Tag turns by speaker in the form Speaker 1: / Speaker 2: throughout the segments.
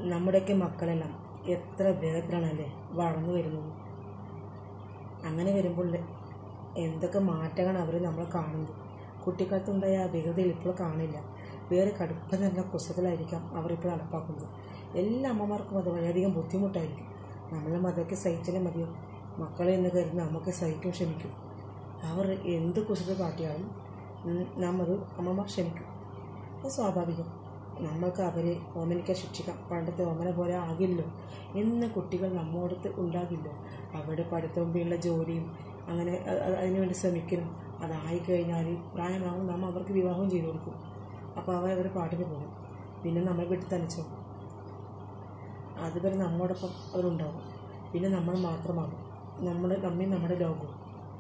Speaker 1: നമ്മുടെയൊക്കെ മക്കളെല്ലാം എത്ര വേഗത്തിലാണല്ലേ വളർന്നു വരുന്നത് അങ്ങനെ വരുമ്പോൾ എന്തൊക്കെ മാറ്റങ്ങളാണ് അവർ നമ്മൾ കാണുന്നത് കുട്ടിക്കാലത്തുണ്ടായ ആ വേഗതയിൽ ഇപ്പോൾ കാണില്ല വേറെ കടുപ്പം നിറഞ്ഞ കുസൃതിലായിരിക്കാം അവരിപ്പോൾ നടപ്പാക്കുന്നത് എല്ലാ അമ്മമാർക്കും അത് വളരെയധികം ബുദ്ധിമുട്ടായിരിക്കും നമ്മളും അതൊക്കെ സഹിച്ചാലേ മതിയോ മക്കളെ എന്ന് കരുതി നമുക്ക് സഹിക്കും ക്ഷമിക്കും അവർ എന്ത് കുസൃതി കാട്ടിയാലും ഉം, നാം അത് അമ്മമാർ ക്ഷമിക്കും അത് സ്വാഭാവികം നമ്മൾക്ക് അവരെ ഓമനിക്കാൻ ശിക്ഷിക്കാം പണ്ടത്തെ ഓമന പോലെ ആകില്ലോ എന്ന് കുട്ടികൾ നമ്മോടത്ത് ഉണ്ടാകില്ലോ അവരുടെ പഠിത്തവും പിള്ള ജോലിയും അങ്ങനെ അ- അ- അതിനുവേണ്ടി ശ്രമിക്കലും അതായി കഴിഞ്ഞാൽ പ്രായമാകും നാം അവർക്ക് വിവാഹം ചെയ്തു കൊടുക്കും അപ്പോൾ അവർ അവർ പാട്ടിന് പോകും പിന്നെ നമ്മൾ വീട്ടിൽ തനിച്ചോ അതുവരെ നമ്മോടൊപ്പം അവരുണ്ടാകും പിന്നെ നമ്മൾ മാത്രമാകും നമ്മുടെ നമ്മി നമ്മുടെ ലോകവും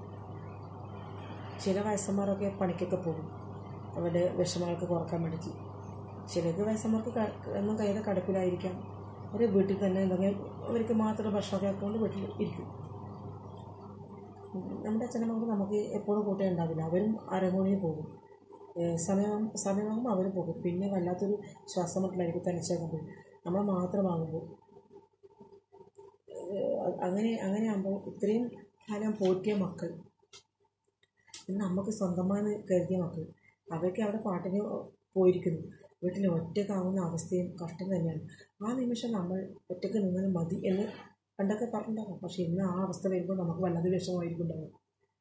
Speaker 1: ചില വയസ്സന്മാരൊക്കെ പണിക്കൊക്കെ പോകും അവരുടെ വിഷമങ്ങൾക്ക് കുറക്കാൻ വേണ്ടിയിട്ട് ചിലക്ക് വയസ്സന്മാർക്ക് ക- ഒന്നും കയ്യിലെ കടുപ്പിലായിരിക്കാം അവർ വീട്ടിൽ തന്നെ എന്തെങ്കിലും അവർക്ക് മാത്രം ഭക്ഷണമൊക്കെ ആക്കിക്കൊണ്ട് വീട്ടിൽ ഇരിക്കും ഉം. നമ്മുടെ അച്ഛനമ്മക്ക് നമുക്ക് എപ്പോഴും കൂട്ടേ ഉണ്ടാവില്ല അവരും അരങ്ങോണിയിൽ പോകും ഏഹ് സമയം സമയമാകുമ്പോൾ അവരും പോകും പിന്നെ വല്ലാത്തൊരു ശ്വാസം മുട്ടലായിരിക്കും തനിച്ചാകുമ്പോൾ നമ്മൾ മാത്രമാകുമ്പോൾ ഏഹ് അങ്ങനെ അങ്ങനെ ആകുമ്പോൾ ഇത്രയും കാലം പോറ്റിയ മക്കൾ ഇന്ന് നമുക്ക് സ്വന്തമായി കരുതിയ മക്കൾ അവർക്ക് അവിടെ പാട്ടിന് പോയിരിക്കുന്നു വീട്ടിൽ ഒറ്റക്കാവുന്ന അവസ്ഥയും കഷ്ടം തന്നെയാണ് ആ നിമിഷം നമ്മൾ ഒറ്റക്ക് നിന്നാൽ മതി എന്ന് പണ്ടൊക്കെ പറഞ്ഞിട്ടുണ്ടാകും പക്ഷെ ഇന്ന് ആ അവസ്ഥ വരുമ്പോൾ നമുക്ക് വല്ലാതെ വിഷമമായിരിക്കും ഉണ്ടാകും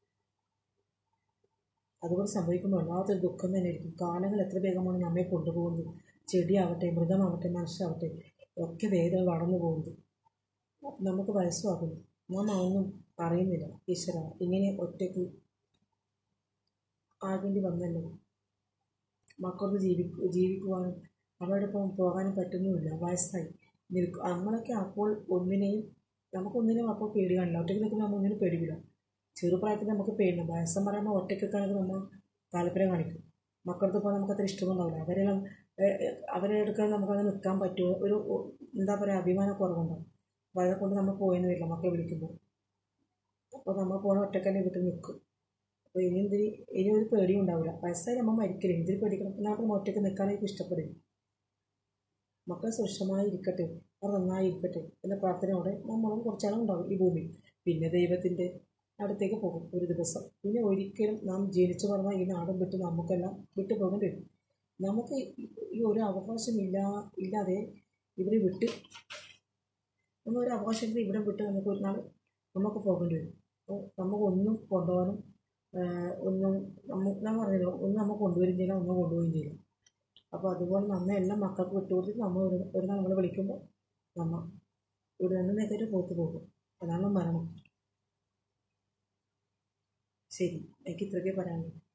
Speaker 1: അതുകൊണ്ട് സംഭവിക്കുമ്പോൾ വല്ലാത്തൊരു ദുഃഖം തന്നെ ആയിരിക്കും കാലങ്ങൾ എത്ര വേഗമാണ് നമ്മെ കൊണ്ടുപോകുന്നത് ചെടിയാവട്ടെ മൃഗമാവട്ടെ മനുഷ്യരാവട്ടെ ഒക്കെ വേഗം വളർന്നു പോകുന്നത് നമുക്ക് വയസ്സുമാകുന്നു നാം അതൊന്നും അറിയുന്നില്ല ഈശ്വര ഇങ്ങനെ ഒറ്റയ്ക്ക് ആകേണ്ടി വന്നല്ലോ മക്കൾക്ക് ജീവിക്കു ജീവിക്കുവാനും അവരുടെ ഒപ്പം പോകാനും പറ്റുന്നുമില്ല വയസ്സായി നിൽക്കും നമ്മളൊക്കെ അപ്പോൾ ഒന്നിനെയും നമുക്കൊന്നിനും അപ്പോൾ പേടി കാണില്ല ഒറ്റയ്ക്ക് നിൽക്കുമ്പോൾ നമ്മൾ ഒന്നിനും പേടിയില്ല ചെറുപ്രായത്തിൽ നമുക്ക് പേടില്ല വയസ്സം പറയുമ്പോൾ ഒറ്റയ്ക്കൊക്കെ ആണെങ്കിൽ നമ്മൾ താല്പര്യം കാണിക്കും മക്കളുടെ ഇപ്പോൾ നമുക്ക് അത്ര ഇഷ്ടമൊന്നും ഉണ്ടാവില്ല അവരെല്ലാം ഏഹ്, ഏഹ്, അവരെ എടുക്കാൻ നമുക്കങ്ങനെ നിൽക്കാൻ പറ്റുമോ ഒരു ഒ- എന്താ പറയുക അഭിമാന കുറവുണ്ടാവും അപ്പോൾ അതിനെ കൊണ്ട് നമ്മൾ പോയെന്ന് വരില്ല മക്കളെ വിളിക്കുമ്പോൾ അപ്പോൾ നമ്മൾ പോണ ഒറ്റയ്ക്ക് തന്നെ വീട്ടിൽ നിൽക്കും അപ്പോൾ ഇനി എന്തിന് ഇനി ഒരു പേടിയും ഉണ്ടാവില്ല വയസ്സായി നമ്മൾ മരിക്കില്ല എന്തിന് പേടിക്കണം എന്നാൽ നമ്മൾ ഒറ്റയ്ക്ക് നിൽക്കാനായിട്ട് ഇഷ്ടപ്പെടും മക്കൾ സുരക്ഷമായി ഇരിക്കട്ടെ അവർ നന്നായി ഇരിക്കട്ടെ എന്ന പ്രാർത്ഥനയോടെ നമ്മളും കുറച്ചാളും ഉണ്ടാവും ഈ ഭൂമി പിന്നെ ദൈവത്തിൻ്റെ അടുത്തേക്ക് പോകും ഒരു ദിവസം പിന്നെ ഒരിക്കലും നാം ജനിച്ചു വളർന്ന ഈ നാടും വിട്ട് നമുക്കെല്ലാം വിട്ടു പോകേണ്ടി വരും നമുക്ക് ഈ- ഈ ഒരു അവകാശം ഇല്ല ഇല്ലാതെ ഇവിടെ വിട്ട് നമ്മളൊരു അവകാശത്തിൽ ഇവിടെ വിട്ട് നമുക്ക് ഒരു നാൾ നമുക്ക് പോകേണ്ടി വരും അപ്പോൾ നമുക്ക് ഒന്നും കൊണ്ടുപോകാനും ആഹ് ഒന്നും നമ്മ ഞാൻ പറഞ്ഞല്ലോ ഒന്നും നമ്മൾ കൊണ്ടുവരും ചെയ്യില്ല ഒന്നും കൊണ്ടുപോവുകയും ചെയ്യില്ല അപ്പോൾ അതുപോലെ നമ്മെ എല്ലാം മക്കൾക്ക് വിട്ടുകൊടുത്തിട്ട് നമ്മൾ ഒരു ഒരു നാൾ നമ്മളെ വിളിക്കുമ്പോൾ നമ്മൾ ഇവിടെ നിന്ന് നേരിട്ട് പോത്ത് പോകും അതാണ് മരണം ശരി എനിക്ക് ഇത്രയൊക്കെ പറയാനുള്ളൂ